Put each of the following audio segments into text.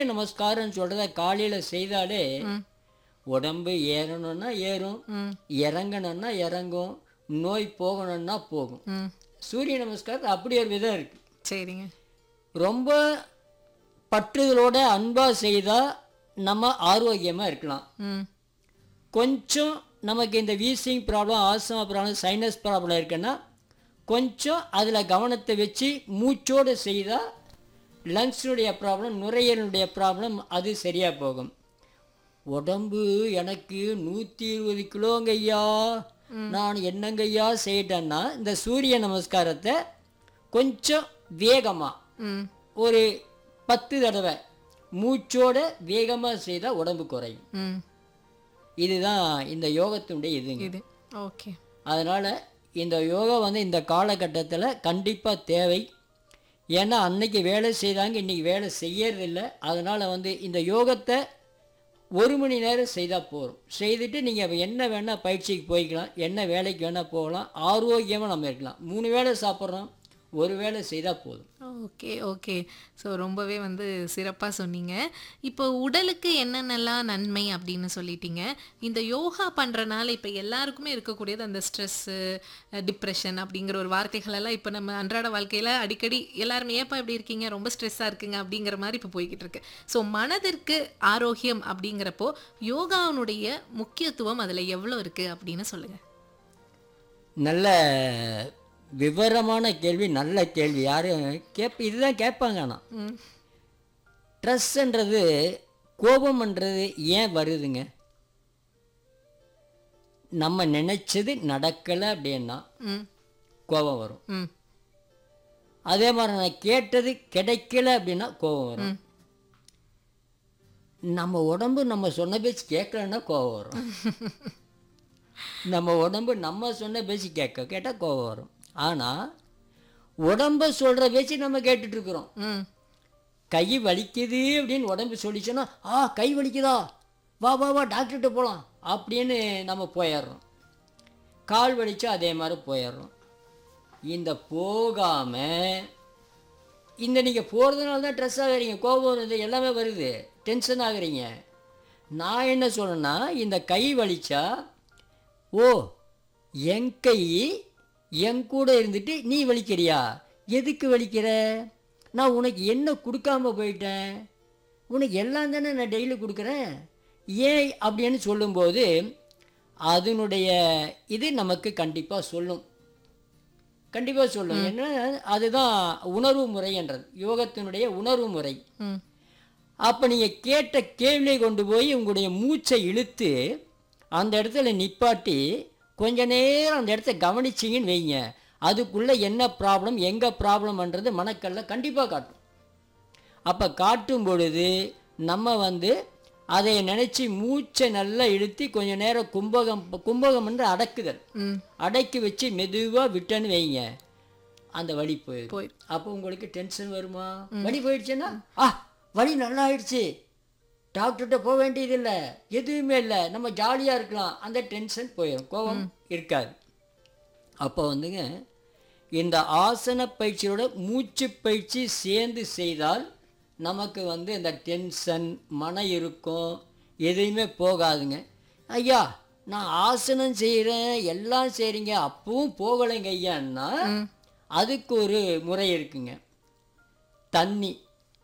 நமஸ்காரம் சொல்றத காலையில செய்தாலே ம் உடம்பு ஏறணும்னா ஏறும் ம் இறங்கணும்னா இறங்கும் நோய் போகணும்னா போகும் ம் சூரிய நமஸ்காரத்தில் அப்படி ஒரு விதம் இருக்கு சரிங்க ரொம்ப பற்றுதலோட அன்பா செய்தா நம்ம ஆரோக்கியமா இருக்கலாம் ம் கொஞ்சம் நமக்கு இந்த wheezing problem asthma problem sinus problem இருக்குன்னா கொஞ்சம் அதில் கவனத்தை வச்சு மூச்சோடு செய்தால் லங்ஸினுடைய ப்ராப்ளம் நுரையீரலுடைய ப்ராப்ளம் அது சரியாக போகும் உடம்பு எனக்கு நூற்றி இருபது கிலோங்கய்யா நான் என்னங்கய்யா செய்யிட்டேன்னா இந்த சூரிய நமஸ்காரத்தை கொஞ்சம் வேகமாக ம் ஒரு பத்து தடவை மூச்சோட வேகமாக செய்தால் உடம்பு குறையும் ம் இதுதான் இந்த யோகத்தினுடைய இதுங்க இது ஓகே அதனால் இந்த யோகா வந்து இந்த காலகட்டத்தில் கண்டிப்பாக தேவை ஏன்னா அன்னைக்கு வேலை செய்தாங்க இன்றைக்கி வேலை செய்யறதில்ல அதனால் வந்து இந்த யோகத்தை ஒரு மணி நேரம் செய்தால் போதும் செய்துட்டு நீங்கள் என்ன வேணால் பயிற்சிக்கு போய்க்கலாம் என்ன வேலைக்கு வேணால் போகலாம் ஆரோக்கியமாக நம்ம இருக்கலாம் மூணு வேளை சாப்பிட்றோம் ஒரு வேளை செய்தால் போதும் ஓகே ஓகே ஸோ ரொம்பவே வந்து சிறப்பாக சொன்னீங்க இப்போ உடலுக்கு என்னென்னலாம் நன்மை அப்படின்னு சொல்லிட்டீங்க இந்த யோகா பண்ணுறனால இப்போ எல்லாருக்குமே இருக்கக்கூடியது அந்த ஸ்ட்ரெஸ்ஸு டிப்ரெஷன் அப்படிங்கிற ஒரு வார்த்தைகள் எல்லாம் இப்போ நம்ம அன்றாட வாழ்க்கையில் அடிக்கடி எல்லாருமே ஏப்பா இப்படி இருக்கீங்க ரொம்ப ஸ்ட்ரெஸ்ஸாக இருக்குங்க அப்படிங்கிற மாதிரி இப்போ போய்கிட்டு இருக்கு ஸோ மனதிற்கு ஆரோக்கியம் அப்படிங்கிறப்போ யோகாவினுடைய முக்கியத்துவம் அதில் எவ்வளோ இருக்குது அப்படின்னு சொல்லுங்கள் நல்ல விவரமான கேள்வி நல்ல கேள்வி யாரும் கேட்ப இதுதான் கேட்பாங்க ஆனால் ம் ட்ரெஸ்ஸுன்றது கோபம்ன்றது ஏன் வருதுங்க நம்ம நினைச்சது நடக்கலை அப்படின்னா ம் கோபம் வரும் ம் அதே மாதிரி நான் கேட்டது கிடைக்கல அப்படின்னா கோபம் வரும் ம். நம்ம உடம்பு நம்ம சொன்ன பேச்சு கேட்கலன்னா கோபம் வரும் நம்ம உடம்பு நம்ம சொன்ன பேச்சு கேட்க கேட்டால் கோபம் வரும் ஆனால் உடம்ப சொல்கிற பேச்சு நம்ம கேட்டுட்டு இருக்கிறோம் ம் கை வலிக்குது அப்படின்னு உடம்பு சொல்லிச்சுன்னா ஆ கை வலிக்குதா வா வா வா டாக்டர்கிட்ட போகலாம் அப்படின்னு நம்ம போயிடுறோம் கால் வலிச்சா அதே மாதிரி போயிடுறோம் இந்த போகாமல் இந்த நீங்கள் போகிறதுனால தான் ட்ரெஸ் ஆகுறீங்க கோபம் வருது எல்லாமே வருது டென்ஷன் ஆகுறீங்க நான் என்ன சொல்றேன்னா இந்த கை வலிச்சா ஓ என் கை என் கூட இருந்துட்டு நீ வலிக்கிறியா எதுக்கு வலிக்கிற நான் உனக்கு என்ன கொடுக்காம போயிட்டேன் உனக்கு எல்லாம் தானே நான் டெய்லி கொடுக்குறேன் ஏன் அப்படின்னு சொல்லும்போது அதனுடைய இது நமக்கு கண்டிப்பாக சொல்லும் கண்டிப்பாக சொல்லும் என்ன அதுதான் உணர்வு முறை என்றது யோகத்தினுடைய உணர்வு முறை ம் அப்போ நீங்கள் கேட்ட கேள்வியை கொண்டு போய் உங்களுடைய மூச்சை இழுத்து அந்த இடத்துல நிப்பாட்டி கொஞ்ச நேரம் அந்த இடத்த கவனிச்சிங்கன்னு வைங்க அதுக்குள்ளே என்ன ப்ராப்ளம் எங்கே ப்ராப்ளம்ன்றது மனக்கல்ல கண்டிப்பாக காட்டும் அப்போ காட்டும் பொழுது நம்ம வந்து அதை நினச்சி மூச்சை நல்லா இழுத்தி கொஞ்ச நேரம் கும்பகம் கும்பகம் என்று அடக்குதல் ம் அடக்கி வச்சு மெதுவாக விட்டேன்னு வைங்க அந்த வலி போயிடும் போய் அப்போ உங்களுக்கு டென்ஷன் வருமா வலி போயிடுச்சுன்னா ஆ வலி நல்லா ஆயிடுச்சு டாக்டர்கிட்ட போக வேண்டியதில்லை எதுவுமே இல்லை நம்ம ஜாலியாக இருக்கலாம் அந்த டென்ஷன் போயிடும் கோபம் இருக்காது அப்போ வந்துங்க இந்த ஆசன பயிற்சியோட மூச்சு பயிற்சி சேர்ந்து செய்தால் நமக்கு வந்து இந்த டென்ஷன் மன இறுக்கம் எதுவுமே போகாதுங்க ஐயா நான் ஆசனம் செய்கிறேன் எல்லாம் செய்கிறீங்க அப்பவும் போகலைங்க ஐயான்னா அதுக்கு ஒரு முறை இருக்குங்க தண்ணி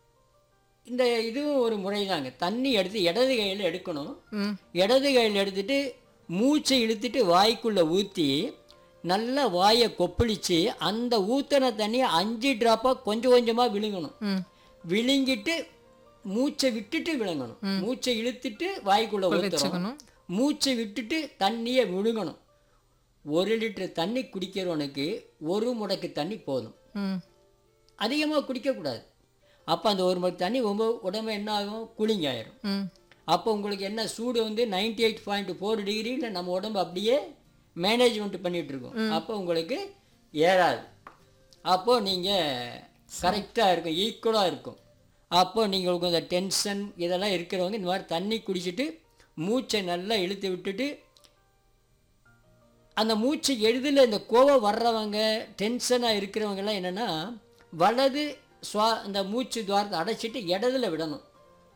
இந்த இதுவும் ஒரு முறை தாங்க தண்ணி எடுத்து இடது கையில் எடுக்கணும் ம் இடது கையில் எடுத்துட்டு மூச்சை இழுத்துட்டு வாய்க்குள்ளே ஊற்றி நல்லா வாயை கொப்பளிச்சு அந்த ஊற்றின தண்ணியை அஞ்சு ட்ராப்பாக கொஞ்சம் கொஞ்சமாக விழுங்கணும் ம் விழுங்கிட்டு மூச்சை விட்டுட்டு விழுங்கணும் மூச்சை இழுத்துட்டு வாய்க்குள்ளே ஊற்றுறோம் வச்சுக்கணும் மூச்சை விட்டுட்டு தண்ணியை விழுங்கணும் ஒரு லிட்டர் தண்ணி குடிக்கிறவனுக்கு ஒரு முடக்கு தண்ணி போதும் ம் அதிகமாக குடிக்கக்கூடாது அப்போ அந்த ஒரு முடக்கு தண்ணி ரொம்ப உடம்பு என்ன ஆகும் கூலிங் ஆயிரும் ம் அப்போ உங்களுக்கு என்ன சூடு வந்து நைன்டி எயிட் பாயிண்ட் ஃபோர் டிகிரியில் நம்ம உடம்பு அப்படியே மேனேஜ்மெண்ட் பண்ணிட்டு இருக்கோம் அப்போ உங்களுக்கு ஏறாது அப்போது நீங்கள் கரெக்டாக இருக்கும் ஈக்குவலாக இருக்கும் அப்போ நீங்கள் உங்களுக்கு இந்த டென்ஷன் இதெல்லாம் இருக்கிறவங்க இந்த மாதிரி தண்ணி குடிச்சிட்டு மூச்சை நல்லா இழுத்து விட்டுட்டு அந்த மூச்சு எளிதில் இந்த கோவம் வர்றவங்க டென்ஷனாக இருக்கிறவங்கெல்லாம் என்னென்னா வலது சுவா இந்த மூச்சு துவாரத்தை அடைச்சிட்டு இடதுல விடணும்